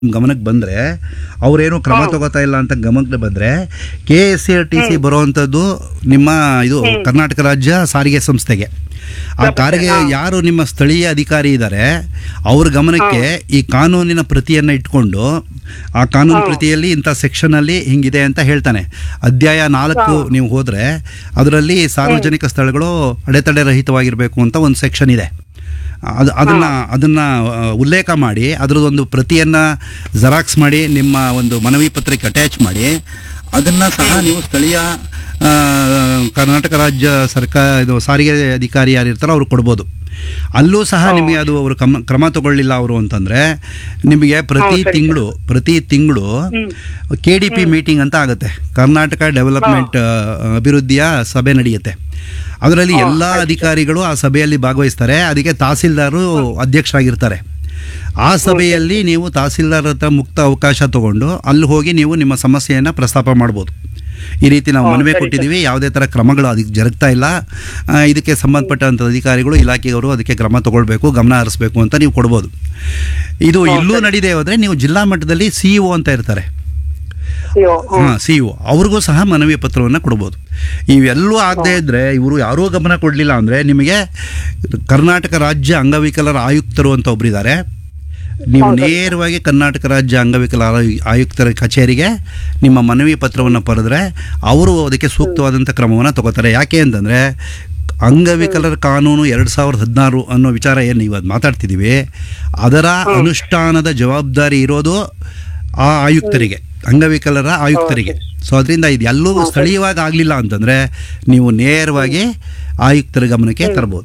ಗಮನಕ್ಕೆ ಬಂದರೆ ಅವರೇನು ಕ್ರಮ ತಗೋತಾ ಇಲ್ಲ ಅಂತ ಗಮನಕ್ಕೆ ಬಂದರೆ K S C R T C ಬರುವಂಥದ್ದು ನಿಮ್ಮ ಇದು ಕರ್ನಾಟಕ ರಾಜ್ಯ ಸಾರಿಗೆ ಸಂಸ್ಥೆಗೆ ಆ ಕಾರಿಗೆ ಯಾರು ನಿಮ್ಮ ಸ್ಥಳೀಯ ಅಧಿಕಾರಿ ಇದ್ದಾರೆ ಅವ್ರ ಗಮನಕ್ಕೆ ಈ ಕಾನೂನಿನ ಪ್ರತಿಯನ್ನು ಇಟ್ಕೊಂಡು ಆ ಕಾನೂನು ಪ್ರತಿಯಲ್ಲಿ ಇಂಥ ಸೆಕ್ಷನಲ್ಲಿ ಹಿಂಗಿದೆ ಅಂತ ಹೇಳ್ತಾನೆ ಅಧ್ಯಾಯ ನಾಲ್ಕು ನೀವು ಹೋದರೆ ಅದರಲ್ಲಿ ಸಾರ್ವಜನಿಕ ಸ್ಥಳಗಳು ಅಡೆತಡೆ ರಹಿತವಾಗಿರಬೇಕು ಅಂತ ಒಂದು ಸೆಕ್ಷನ್ ಇದೆ ಅದು ಅದನ್ನು ಅದನ್ನು ಉಲ್ಲೇಖ ಮಾಡಿ ಅದರದೊಂದು ಪ್ರತಿಯನ್ನು ಜೆರಾಕ್ಸ್ ಮಾಡಿ ನಿಮ್ಮ ಒಂದು ಮನವಿ ಪತ್ರಕ್ಕೆ ಅಟ್ಯಾಚ್ ಮಾಡಿ ಅದನ್ನು ಸಹ ನೀವು ಸ್ಥಳೀಯ ಆ, ಕರ್ನಾಟಕ ರಾಜ್ಯ ಸರ್ಕಾರ ಇದು ಸಾರಿಗೆ ಅಧಿಕಾರಿ ಯಾರಿರ್ತಾರೋ ಅವ್ರು ಕೊಡ್ಬೋದು ಅಲ್ಲೂ ಸಹ ನಿಮಗೆ ಅದು ಅವರು ಕ್ರಮ ಕ್ರಮ ತಗೊಳ್ಳಿಲ್ಲ ಅವರು ಅಂತಂದರೆ ನಿಮಗೆ ಪ್ರತಿ ತಿಂಗಳು ಪ್ರತಿ ತಿಂಗಳು ಕೆ ಡಿ ಪಿ ಮೀಟಿಂಗ್ ಅಂತ ಆಗುತ್ತೆ ಕರ್ನಾಟಕ ಡೆವಲಪ್ಮೆಂಟ್ ಆ, ಅಭಿವೃದ್ಧಿಯ ಸಭೆ ನಡೆಯುತ್ತೆ ಅದರಲ್ಲಿ ಎಲ್ಲ ಅಧಿಕಾರಿಗಳು ಆ ಸಭೆಯಲ್ಲಿ ಭಾಗವಹಿಸ್ತಾರೆ ಅದಕ್ಕೆ ತಹಸೀಲ್ದಾರು ಅಧ್ಯಕ್ಷರಾಗಿರ್ತಾರೆ ಆ ಸಭೆಯಲ್ಲಿ ನೀವು ತಹಸೀಲ್ದಾರ್ ಹತ್ರ ಮುಕ್ತ ಅವಕಾಶ ತಗೊಂಡು ಅಲ್ಲಿ ಹೋಗಿ ನೀವು ನಿಮ್ಮ ಸಮಸ್ಯೆಯನ್ನು ಪ್ರಸ್ತಾಪ ಮಾಡ್ಬೋದು ಈ ರೀತಿ ನಾವು ಮನವಿ ಕೊಟ್ಟಿದ್ದೀವಿ ಯಾವುದೇ ಥರ ಕ್ರಮಗಳು ಅದಕ್ಕೆ ಜರುಗ್ತಾ ಇಲ್ಲ ಆ, ಇದಕ್ಕೆ ಸಂಬಂಧಪಟ್ಟಂಥ ಅಧಿಕಾರಿಗಳು ಇಲಾಖೆಯವರು ಅದಕ್ಕೆ ಕ್ರಮ ತಗೊಳ್ಬೇಕು ಗಮನ ಹರಿಸ್ಬೇಕು ಅಂತ ನೀವು ಕೊಡ್ಬೋದು ಇದು ಇಲ್ಲೂ ನಡೀದೇ ಹೋದರೆ ನೀವು ಜಿಲ್ಲಾ ಮಟ್ಟದಲ್ಲಿ ಸಿ ಇ ಅಂತ ಇರ್ತಾರೆ ಅಯ್ಯೋ ಹ್ಮ್. ಹಾಂ ಸಿ ಇ ಅವ್ರಿಗೂ ಸಹ ಮನವಿ ಪತ್ರವನ್ನು ಕೊಡ್ಬೋದು ಇವೆಲ್ಲೂ ಆಗದೇ ಇದ್ದರೆ ಇವರು ಯಾರೂ ಗಮನ ಕೊಡಲಿಲ್ಲ ಅಂದರೆ ನಿಮಗೆ ಕರ್ನಾಟಕ ರಾಜ್ಯ ಅಂಗವಿಕಲರ ಆಯುಕ್ತರು ಅಂತ ಒಬ್ಬರಿದ್ದಾರೆ ನೀವು ನೇರವಾಗಿ ಕರ್ನಾಟಕ ರಾಜ್ಯ ಅಂಗವಿಕಲ ಆಯು- ಆಯುಕ್ತರ ಕಚೇರಿಗೆ ನಿಮ್ಮ ಮನವಿ ಪತ್ರವನ್ನು ಬರೆದ್ರೆ ಅವರು ಅದಕ್ಕೆ ಸೂಕ್ತವಾದಂಥ ಕ್ರಮವನ್ನು ತಗೋತಾರೆ ಯಾಕೆ ಅಂತಂದರೆ ಅಂಗವಿಕಲರ ಕಾನೂನು ಎರಡು ಸಾವಿರದ ಹದಿನಾರು ಅನ್ನೋ ವಿಚಾರ ಏನು ಇವತ್ತು ಮಾತಾಡ್ತಿದ್ದೀವಿ ಅದರ ಅನುಷ್ಠಾನದ ಜವಾಬ್ದಾರಿ ಇರೋದು ಆ ಆಯುಕ್ತರಿಗೆ ಅಂಗವಿಕಲರ ಆಯುಕ್ತರಿಗೆ ಸೊ ಅದರಿಂದ ಇದು ಎಲ್ಲೂ ಸ್ಥಳೀಯವಾಗಿ ಆಗಲಿಲ್ಲ ಅಂತಂದರೆ ನೀವು ನೇರವಾಗಿ ಆಯುಕ್ತರ ಗಮನಕ್ಕೆ ತರ್ಬೋದು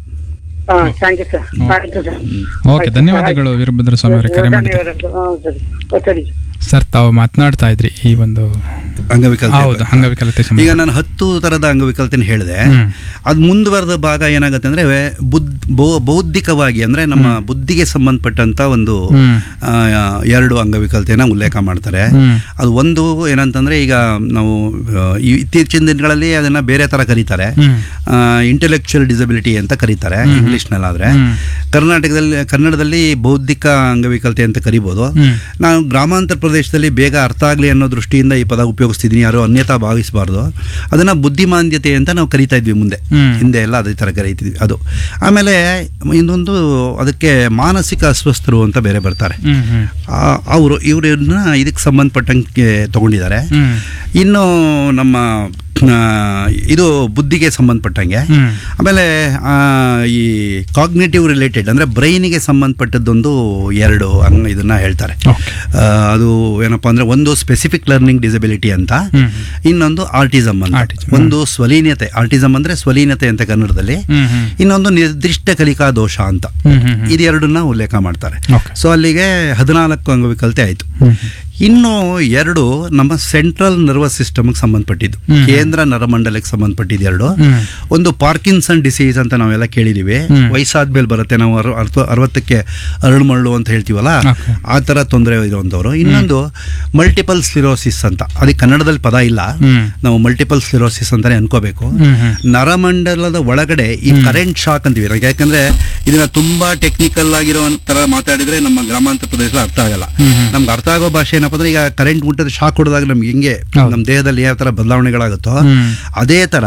ಹಾ ಥ್ಯಾಂಕ್ ಯು ಸರ್ ಆಯ್ತು ಸರ್ ಓಕೆ ಧನ್ಯವಾದಗಳು ವೀರಭದ್ರ ಸ್ವಾಮಿ ಅವರೇ ಕರೆ ಮಾಡಿದ್ದು ಧನ್ಯವಾದಗಳು ಹಾ, ಸರಿ ಓ, ಸರಿ ಸರ್ ತಾವು ಮಾತನಾಡ್ತಾ ಇದ್ರಿ ಈ ಒಂದು ಅಂಗವಿಕಲತೆ ಹೌದು ಬಗ್ಗೆ. ಅಂಗವಿಕಲತೆ ಸಂಬಂಧ. ಈಗ ನಾನು ಹತ್ತು ಥರದ ಅಂಗವಿಕಲತೆನ ಹೇಳಿದೆ ಹ್ಮ್. ಅದು ಮುಂದುವರೆದ ಭಾಗ ಏನಾಗುತ್ತೆ ಅಂದರೆ ಬುದ್ ಬೌ- ಬೌದ್ಧಿಕವಾಗಿ ಅಂದರೆ ನಮ್ಮ ಬುದ್ಧಿಗೆ ಸಂಬಂಧಪಟ್ಟಂಥ ಒಂದು ಹ್ಮ್. ಆ, ಎರಡು ಅಂಗವಿಕಲತೆನ ಉಲ್ಲೇಖ ಮಾಡ್ತಾರೆ ಹ್ಮ್. ಅದು ಒಂದು ಏನಂತಂದರೆ ಈಗ ನಾವು ಆ, ಈ ಇತ್ತೀಚಿನ ದಿನಗಳಲ್ಲಿ ಅದನ್ನು ಬೇರೆ ಥರ ಕರೀತಾರೆ ಹ್ಮ್. ಇಂಟೆಲೆಕ್ಚುಯಲ್ ಡಿಸಬಿಲಿಟಿ ಅಂತ ಕರೀತಾರೆ ಇಂಗ್ಲೀಷ್ನಲ್ಲಾದರೆ ಹ್ಮ್. ಕರ್ನಾಟಕದಲ್ಲಿ ಕನ್ನಡದಲ್ಲಿ ಬೌದ್ಧಿಕ ಅಂಗವಿಕಲತೆ ಅಂತ ಕರಿಬೋದು ಹ್ಮ್. ನಾನು ಗ್ರಾಮಾಂತರ ಪ್ರದೇಶದಲ್ಲಿ ಬೇಗ ಅರ್ಥ ಆಗಲಿ ಅನ್ನೋ ದೃಷ್ಟಿಯಿಂದ ಈ ಪದ ಉಪಯೋಗಿಸ್ತಿದ್ದೀನಿ ಯಾರು ಅನ್ಯತಾ ಭಾವಿಸಬಾರ್ದು ಅದನ್ನು ಬುದ್ಧಿಮಾಂದ್ಯತೆ ಅಂತ ನಾವು ಕರಿತಾ ಇದ್ವಿ ಮುಂದೆ ಹ್ಮ್. ಹಿಂದೆ ಎಲ್ಲ ಅದೇ ಥರ ಕರೀತಿದ್ವಿ ಅದು ಆಮೇಲೆ ಇನ್ನೊಂದು ಅದಕ್ಕೆ ಮಾನಸಿಕ ಅಸ್ವಸ್ಥರು ಅಂತ ಬೇರೆ ಬರ್ತಾರೆ ಹ್ಮ್ ಹ್ಮ್ ಅವರು ಇವ್ರನ್ನ ಇದಕ್ಕೆ ಸಂಬಂಧಪಟ್ಟಂಗೆ ತಗೊಂಡಿದ್ದಾರೆ ಹ್ಮ್ ಇನ್ನು ನಮ್ಮ ಆ, ಇದು ಬುದ್ಧಿಗೆ ಸಂಬಂಧಪಟ್ಟಂಗೆ ಹ್ಮ್. ಆಮೇಲೆ ಆ, ಈ ಕಾಗ್ನೇಟಿವ್ ರಿಲೇಟೆಡ್ ಅಂದರೆ ಬ್ರೈನಿಗೆ ಸಂಬಂಧಪಟ್ಟದ್ದೊಂದು ಎರಡು ಅಂಗ ಇದನ್ನ ಹೇಳ್ತಾರೆ Okay. ಆ, ಅದು ಏನಪ್ಪ ಅಂದರೆ ಒಂದು ಸ್ಪೆಸಿಫಿಕ್ ಲರ್ನಿಂಗ್ ಡಿಸಬಿಲಿಟಿ ಅಂತ ಹ್ಮ್. ಇನ್ನೊಂದು ಆರ್ಟಿಸಮ್ ಅಂತ Autism. ಒಂದು ಸ್ವಲೀನತೆ ಆರ್ಟಿಸಮ್ ಅಂದರೆ ಸ್ವಲೀನತೆ ಅಂತ ಕನ್ನಡದಲ್ಲಿ ಹ್ಮ್ ಹ್ಮ್ ಇನ್ನೊಂದು ನಿರ್ದಿಷ್ಟ ಕಲಿಕಾ ದೋಷ ಅಂತ ಹ್ಮ್ ಹ್ಮ್ ಹ್ಮ್. ಇದೆರಡನ್ನ ಉಲ್ಲೇಖ ಮಾಡ್ತಾರೆ Okay. ಸೊ ಅಲ್ಲಿಗೆ ಹದಿನಾಲ್ಕು ಅಂಗವಿಕಲತೆ ಆಯಿತು ಹ್ಮ್. ಇನ್ನು ಎರಡು ನಮ್ಮ ಸೆಂಟ್ರಲ್ ನರ್ವಸ್ ಸಿಸ್ಟಮ್ಗೆ ಸಂಬಂಧಪಟ್ಟಿದ್ದು ಹ್ಮ್. ಕೇಂದ್ರ ನರಮಂಡಲಕ್ಕೆ ಸಂಬಂಧಪಟ್ಟಿದ್ದು ಎರಡು ಹ್ಮ್. ಒಂದು ಪಾರ್ಕಿನ್ಸನ್ ಡಿಸೀಸ್ ಅಂತ ನಾವೆಲ್ಲ ಕೇಳಿದೀವಿ ಹ್ಮ್. ವಯಸ್ಸಾದ್ಮೇಲೆ ಬರುತ್ತೆ ನಾವು ಅರ- ಅರ್ಥ- ಅರವತ್ತಕ್ಕೆ ಅರಳು ಮರಳು ಅಂತ ಹೇಳ್ತೀವಲ್ಲ Okay. ಆ ಥರ ತೊಂದರೆ ಇರುವಂಥವ್ರು ಇನ್ನೊಂದು ಮಲ್ಟಿಪಲ್ ಸ್ಲಿರೋಸಿಸ್ ಅಂತ ಅದಕ್ಕೆ ಕನ್ನಡದಲ್ಲಿ ಪದ ಇಲ್ಲ ಹ್ಮ್. ನಾವು ಮಲ್ಟಿಪಲ್ ಸ್ಲಿರೋಸಿಸ್ ಅಂತಾನೆ ಅನ್ಕೋಬೇಕು ಹ್ಮ್ ಹ್ಮ್. ನರಮಂಡಲದ ಒಳಗಡೆ ಈ ಕರೆಂಟ್ ಶಾಕ್ ಅಂತೀವಿ ನಾವು ಯಾಕಂದ್ರೆ ಇದನ್ನ ತುಂಬಾ ಟೆಕ್ನಿಕಲ್ ಆಗಿರೋ ತರ ಮಾತಾಡಿದ್ರೆ ನಮ್ಮ ಗ್ರಾಮಾಂತರ ಪ್ರದೇಶ ಅರ್ಥ ಆಗಲ್ಲ ನಮ್ಗೆ ಅರ್ಥ ಆಗೋ ಭಾಷೆ ಏನಪ್ಪ ಅಂದ್ರೆ ಈಗ ಕರೆಂಟ್ ಮುಟ್ಟದ ಶಾಕ್ ಹೊಡೆದಾಗ ನಮ್ಗೆ ಹೆಂಗೆ ಹೌದು. ನಮ್ಮ ದೇಹದಲ್ಲಿ ಯಾವ ತರ ಬದಲಾವಣೆಗಳಾಗುತ್ತೋ ಹ್ಮ್. ಅದೇ ತರ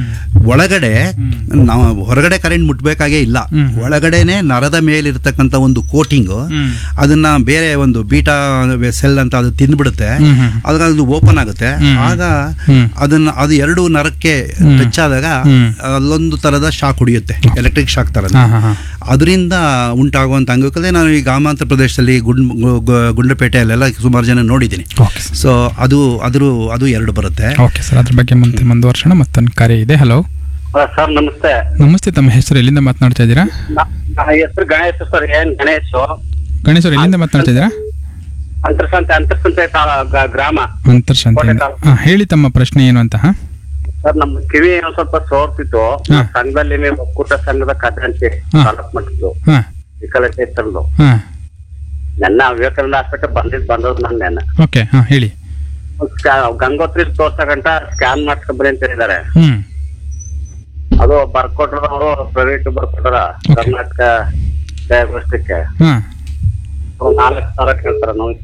ಒಳಗಡೆ ನಾವು ಹೊರಗಡೆ ಕರೆಂಟ್ ಮುಟ್ಬೇಕಾಗೇ ಇಲ್ಲ ಹ್ಮ್. ಒಳಗಡೆನೆ ನರದ ಮೇಲಿರ್ತಕ್ಕಂಥ ಒಂದು ಕೋಟಿಂಗ್ ಹ್ಮ್. ಅದನ್ನ ಬೇರೆ ಒಂದು ಬೀಟಾ ಸೆಲ್ ಅಂತ ಅದು ತಿಂದ್ಬಿಡುತ್ತೆ ಹ್ಮ್ ಹ್ಮ್. ಆಗ ಅದು ಓಪನ್ ಆಗುತ್ತೆ ಹ್ಮ್. ಆಗ ಹ್ಮ್. ಅದನ್ನ ಅದು ಎರಡು ನರಕ್ಕೆ ಟಚ್ ಆದಾಗ ಹ್ಮ್. ಅಲ್ಲೊಂದು ತರದ ಶಾಕ್ ಹೊಡಿಯುತ್ತೆ ಎಲೆಕ್ಟ್ರಿಕ್ ಶಾಕ್ ತರ ಹಾ ಹಾ ಹಾ ಅದರಿಂದ ಉಂಟಾಗುವಂತ ಅಂಗವಿಕಲತೆ ನಾನು ಈ ಗ್ರಾಮಾಂತರ ಪ್ರದೇಶದಲ್ಲಿ ಗುಂಡ್ ಗು- ಗು- ಗುಂಡ್ಲಪೇಟೆಯಲ್ಲೆಲ್ಲ ಸುಮಾರು ಜನ ನೋಡಿದ್ದೀನಿ ಓಕೆ ಸರ್ ಸೊ ಅದು ಅದ್ರ ಅದು ಎರಡು ಬರುತ್ತೆ ಓಕೆ ಸರ್ ಅದ್ರ ಬಗ್ಗೆ ಮುಂದೆ ಮುಂದುವರ್ಸೋಣ ಮತ್ತೊಂದು ಕರೆ ಇದೆ ಹಲೋ ಸರ್ ನಮಸ್ತೆ ನಮಸ್ತೆ ತಮ್ಮ ಹೆಸರು ಎಲ್ಲಿಂದ ಮಾತನಾಡ್ತಾ ಇದ್ದೀರಾ ನ- ನನ್ನ ಹೆಸರು ಗಣೇಶ್ ಸರ್ ಏನ್ ಗಣೇಶ್ ಗಣೇಶ್ ಅವ್ರು ಎಲ್ಲಿಂದ ಮಾತನಾಡ್ತಾ ಇದ್ದೀರಾ ಅಂತರ್ಸಂತೆ ಅಂತರ್ಸಂತೆ ತಾ- ಗ- ಗ್ರಾಮ ಅಂತರ್ಶಾಂತಿಯಿಂದ ಕೋಟೆ ಹಾ ಹೇಳಿ ತಮ್ಮ ಪ್ರಶ್ನೆ ಏನು ಅಂತ ಹಾ ಸರ್ ನಮ್ ಕಿವಿ ಒಂದ್ ಸ್ವಲ್ಪ ಸೋರ್ತಿತ್ತು ಹಾ. ಸಂಘದಲ್ಲಿ ನೀವು ಒಕ್ಕೂಟ ಸಂಘದ ಖಜಾಂಚಿ ಹಾ. ತಾಲೂಕ್ ಮಟ್ಟದ್ದು ಹಾ ವಿಕಲಚೇತನದು ಹಾ ನನ್ನ ವಿವೇಕಾನಂದ ಹಾಸ್ಪಿಟಲ್ ಬಂದಿದ್ ಬಂದದ್ ನಾನು ನೆನ್ನ ಓಕೆ ಹಾ ಹೇಳಿ ಗಂಗೋತ್ರಿ ತೋರ್ಸಕಂಟ ಸ್ಕ್ಯಾನ್ ಮಾಡ್ಸ್ಕೊಂಬರಿ ಅಂತ ಹೇಳಿದಾರೆ ಹ್ಮ್ ಅದು ಬರ್ಕೊಟ್ರದವರು ಪ್ರೈವೇಟ್ ಬರ್ಕೊಟ್ರ Okay. ಕರ್ನಾಟಕ ಡಯಾಗ್ನೋಸ್ಟಿಕ್ ಹಾ ನಾಲ್ಕು ಸಾವಿರ ಕೇಳ್ತಾರ ನಾವು